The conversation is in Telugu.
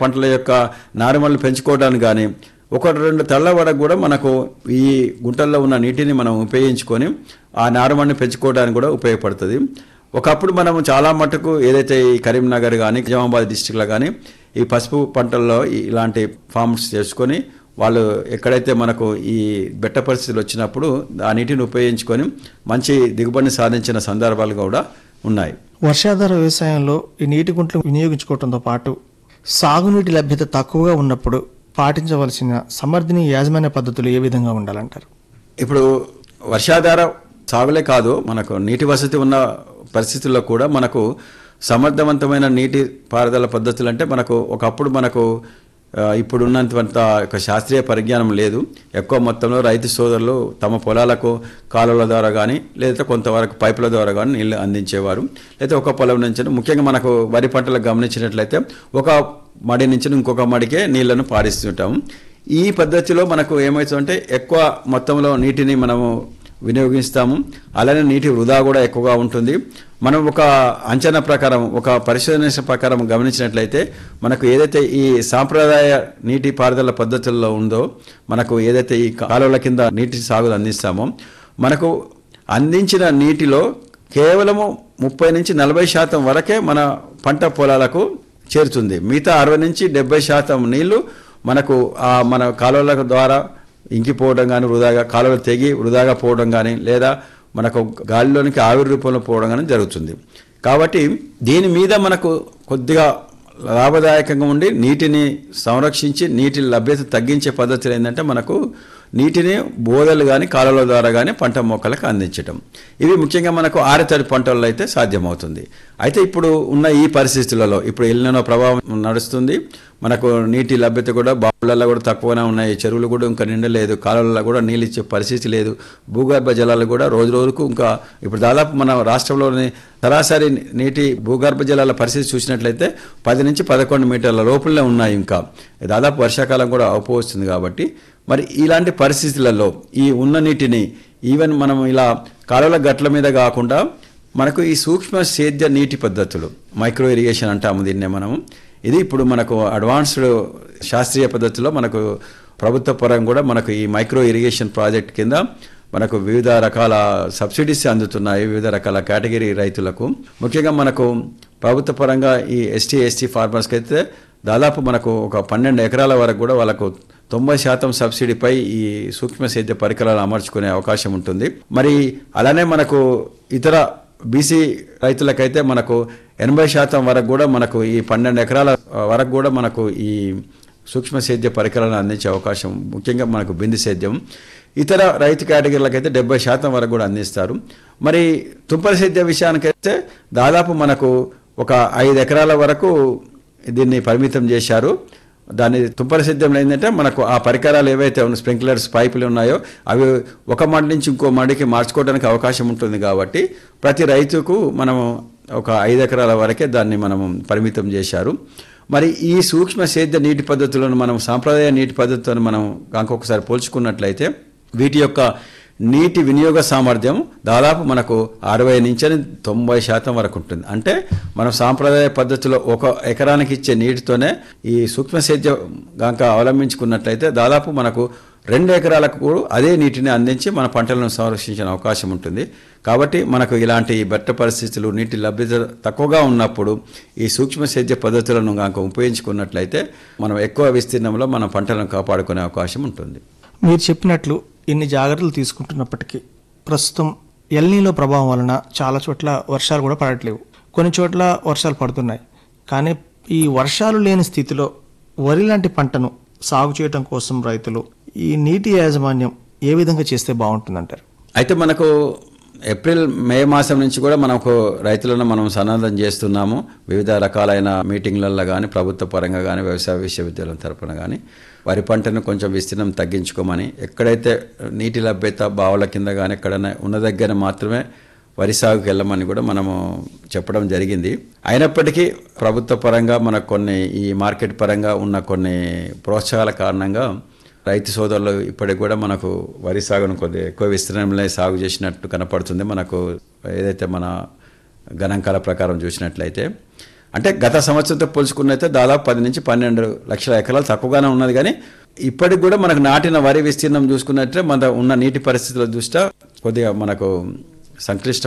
పంటల యొక్క నారుమళ్ళు పెంచుకోవడానికి కానీ ఒకటి రెండు తళ్ళ వరకు కూడా మనకు ఈ గుంటల్లో ఉన్న నీటిని మనం ఉపయోగించుకొని ఆ నారుమడిని పెంచుకోవడానికి కూడా ఉపయోగపడుతుంది ఒకప్పుడు మనం చాలా మటుకు ఏదైతే ఈ కరీంనగర్ కానీ నిజామాబాద్ డిస్టిక్లో కానీ ఈ పసుపు పంటల్లో ఈ- ఇలాంటి ఫార్మ్స్ చేసుకొని వాళ్ళు ఎక్కడైతే మనకు ఈ బెట్ట పరిస్థితులు వచ్చినప్పుడు ఆ నీటిని ఉపయోగించుకొని మంచి దిగుబడిని సాధించిన సందర్భాలు కూడా ఉన్నాయి వర్షాధార వ్యవసాయంలో ఈ నీటి గుంటలు వినియోగించుకోవడంతో పాటు సాగునీటి లభ్యత తక్కువగా ఉన్నప్పుడు పాటించవలసిన సమర్థనీయ యాజమాన్య పద్ధతులు ఏ విధంగా ఉండాలంటారు ఇప్పుడు వర్షాధార సాగులే కాదు మనకు నీటి వసతి ఉన్న పరిస్థితుల్లో కూడా మనకు సమర్థవంతమైన నీటి పారుదల పద్ధతులు అంటే మనకు ఒకప్పుడు మనకు ఆ, ఇప్పుడు ఉన్నంత ఒక శాస్త్రీయ పరిజ్ఞానం లేదు ఎక్కువ మొత్తంలో రైతు సోదరులు తమ పొలాలకు కాలువల ద్వారా కానీ లేదా కొంతవరకు పైపుల ద్వారా కానీ నీళ్లు అందించేవారు లేదా ఒక పొలం నుంచి ముఖ్యంగా మనకు వరి పంటలకు గమనించినట్లయితే ఒక మడి నుంచి ఇంకొక మడికే నీళ్లను పారిస్తుంటాం ఈ పద్ధతిలో మనకు ఏమవుతుందంటే ఎక్కువ మొత్తంలో నీటిని మనము వినియోగిస్తాము అలానే నీటి వృధా కూడా ఎక్కువగా ఉంటుంది మనం ఒక అంచనా ప్రకారం ఒక పరిశోధన ప్రకారం గమనించినట్లయితే మనకు ఏదైతే ఈ సాంప్రదాయ నీటి పారుదల పద్ధతుల్లో ఉందో మనకు ఏదైతే ఈ కాలువల కింద నీటి సాగులు అందిస్తామో మనకు అందించిన నీటిలో కేవలము ముప్పై నుంచి నలభై శాతం వరకే మన పంట పొలాలకు చేరుతుంది మిగతా అరవై నుంచి డెబ్బై శాతం నీళ్లు మనకు ఆ మన కాలువల ద్వారా ఇంకిపోవడం కానీ వృధాగా కాలువలు తెగి వృధాగా పోవడం కానీ లేదా మనకు గాలిలోనికి ఆవిరి రూపంలో పోవడం కానీ జరుగుతుంది కాబట్టి దీని మీద మనకు కొద్దిగా లాభదాయకంగా ఉండి నీటిని సంరక్షించి నీటి లభ్యత తగ్గించే పద్ధతులు ఏంటంటే మనకు నీటిని బోదలు కానీ కాలువల ద్వారా కానీ పంట మొక్కలకు అందించటం ఇవి ముఖ్యంగా మనకు ఆరితడి పంటల్లో అయితే సాధ్యమవుతుంది అయితే ఇప్పుడు ఉన్న ఈ పరిస్థితులలో ఇప్పుడు ఎల్లినో ప్రభావం నడుస్తుంది మనకు నీటి లభ్యత కూడా బావులలో కూడా తక్కువనే ఉన్నాయి చెరువులు కూడా ఇంకా నిండలేదు కాలువలలో కూడా నీళ్ళు ఇచ్చే పరిస్థితి లేదు భూగర్భ జలాలు కూడా రోజు రోజుకు ఇంకా ఇప్పుడు దాదాపు మన రాష్ట్రంలోని సరాసరి నీటి భూగర్భ జలాల పరిస్థితి చూసినట్లయితే పది నుంచి పదకొండు మీటర్ల లోపలనే ఉన్నాయి ఇంకా దాదాపు వర్షాకాలం కూడా అవపోవస్తుంది కాబట్టి మరి ఇలాంటి పరిస్థితులలో ఈ ఉన్న నీటిని ఈవెన్ మనం ఇలా కాలువల గట్ల మీద కాకుండా మనకు ఈ సూక్ష్మ సేద్య నీటి పద్ధతులు మైక్రో ఇరిగేషన్ అంటాము దీన్నే మనము ఇది ఇప్పుడు మనకు అడ్వాన్స్డ్ శాస్త్రీయ పద్ధతిలో మనకు ప్రభుత్వ పరం కూడా మనకు ఈ మైక్రో ఇరిగేషన్ ప్రాజెక్ట్ కింద మనకు వివిధ రకాల సబ్సిడీస్ అందుతున్నాయి వివిధ రకాల కేటగిరీ రైతులకు ముఖ్యంగా మనకు ప్రభుత్వ పరంగా ఈ ఎస్టీ ఎస్టీ ఫార్మర్స్కి అయితే దాదాపు మనకు ఒక పన్నెండు ఎకరాల వరకు కూడా వాళ్ళకు తొంభై శాతం సబ్సిడీపై ఈ సూక్ష్మ సేద్య పరికరాలు అమర్చుకునే అవకాశం ఉంటుంది మరి అలానే మనకు ఇతర బీసీ రైతులకైతే మనకు ఎనభై శాతం వరకు కూడా మనకు ఈ పన్నెండు ఎకరాల వరకు కూడా మనకు ఈ సూక్ష్మ సేద్య పరికరాలను అందించే అవకాశం ముఖ్యంగా మనకు బిందు సేద్యం ఇతర రైతు కేటగిరీలకైతే డెబ్బై శాతం వరకు కూడా అందిస్తారు మరి తుంపర సేద్య విషయానికైతే దాదాపు మనకు ఒక ఐదు ఎకరాల వరకు దీన్ని పరిమితం చేశారు దాని తుంపర సిద్ధంలో ఏంటంటే మనకు ఆ పరికరాలు ఏవైతే ఉన్న స్ప్రింక్లర్స్ పైపులు ఉన్నాయో అవి ఒక మడి నుంచి ఇంకో మడికి మార్చుకోవడానికి అవకాశం ఉంటుంది కాబట్టి ప్రతి రైతుకు మనము ఒక ఐదు ఎకరాల వరకే దాన్ని మనము పరిమితం చేశారు మరి ఈ సూక్ష్మ సేద్య నీటి పద్ధతులను మనం సాంప్రదాయ నీటి పద్ధతులను మనం ఇంకొకసారి పోల్చుకున్నట్లయితే వీటి యొక్క నీటి వినియోగ సామర్థ్యం దాదాపు మనకు అరవై నుంచి తొంభై శాతం వరకు ఉంటుంది అంటే మనం సాంప్రదాయ పద్ధతిలో ఒక ఎకరానికి ఇచ్చే నీటితోనే ఈ సూక్ష్మ సేద్యం గంక అవలంబించుకున్నట్లయితే దాదాపు మనకు రెండు ఎకరాలకు కూడా అదే నీటిని అందించి మన పంటలను సంరక్షించిన అవకాశం ఉంటుంది కాబట్టి మనకు ఇలాంటి బెట్ట పరిస్థితులు నీటి లభ్యత తక్కువగా ఉన్నప్పుడు ఈ సూక్ష్మ సేద్య పద్ధతులను కనుక ఉపయోగించుకున్నట్లయితే మనం ఎక్కువ విస్తీర్ణంలో మన పంటలను కాపాడుకునే అవకాశం ఉంటుంది మీరు చెప్పినట్లు ఇన్ని జాగ్రత్తలు తీసుకుంటున్నప్పటికీ ప్రస్తుతం ఎల్నీలో ప్రభావం వలన చాలా చోట్ల వర్షాలు కూడా పడట్లేవు కొన్ని చోట్ల వర్షాలు పడుతున్నాయి కానీ ఈ వర్షాలు లేని స్థితిలో వరి లాంటి పంటను సాగు చేయడం కోసం రైతులు ఈ నీటి యాజమాన్యం ఏ విధంగా చేస్తే బాగుంటుందంటారు అయితే మనకు ఏప్రిల్ మే మాసం నుంచి కూడా మనకు రైతులను మనం సన్నద్ధం చేస్తున్నాము వివిధ రకాలైన మీటింగ్లలో కానీ ప్రభుత్వ పరంగా కానీ వ్యవసాయ విశ్వవిద్యాలయం తరపున కానీ వరి పంటను కొంచెం విస్తీర్ణం తగ్గించుకోమని ఎక్కడైతే నీటి లభ్యత బావుల కింద కానీ ఎక్కడైనా ఉన్న దగ్గర మాత్రమే వరి సాగుకి వెళ్ళమని కూడా మనము చెప్పడం జరిగింది అయినప్పటికీ ప్రభుత్వ పరంగా మనకు కొన్ని ఈ మార్కెట్ పరంగా ఉన్న కొన్ని ప్రోత్సాహాల కారణంగా రైతు సోదరులు ఇప్పటికి కూడా మనకు వరి సాగును కొద్దిగా ఎక్కువ విస్తీర్ణంలో సాగు చేసినట్టు కనపడుతుంది మనకు ఏదైతే మన గణాంకాల ప్రకారం చూసినట్లయితే అంటే గత సంవత్సరంతో పోల్చుకున్నైతే దాదాపు పది నుంచి పన్నెండు లక్షల ఎకరాలు తక్కువగానే ఉన్నది కానీ ఇప్పటికి కూడా మనకు నాటిన వరి విస్తీర్ణం చూసుకున్నట్టే మన ఉన్న నీటి పరిస్థితుల దృష్ట్యా కొద్దిగా మనకు సంక్లిష్ట